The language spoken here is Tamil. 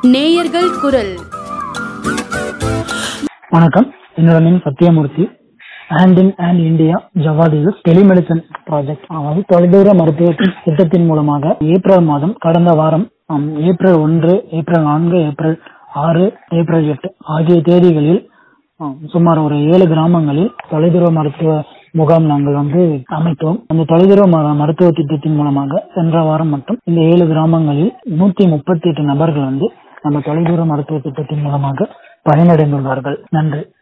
நேயர்கள் குரல் வணக்கம் என்னோட name Sathyamoorthy hand in hand India ஜவாதிஸ் டெலிமெடிசன் ப்ராஜெக்ட் அதாவது தொலைதூர மருத்துவ திட்டத்தின் மூலமாக ஏப்ரல் மாதம் கடந்த வாரம் ஆம், ஏப்ரல் ஒன்று ஏப்ரல் நான்கு ஏப்ரல் ஆறு ஏப்ரல் எட்டு ஆகிய தேதிகளில் ஆம், சுமார் ஒரு ஏழு கிராமங்களில் தொலைதூர மருத்துவ முகாம் நாங்கள் வந்து அமைத்தோம் அந்த தொலைதூர ம- மருத்துவ திட்டத்தின் மூலமாக சென்ற வாரம் மட்டும் இந்த ஏழு கிராமங்களில் நூத்தி முப்பத்தி எட்டு நபர்கள் வந்து நம்ம தொலைதூர மருத்துவ திட்டத்தின் மூலமாக பயனடைந்துள்ளார்கள் நன்றி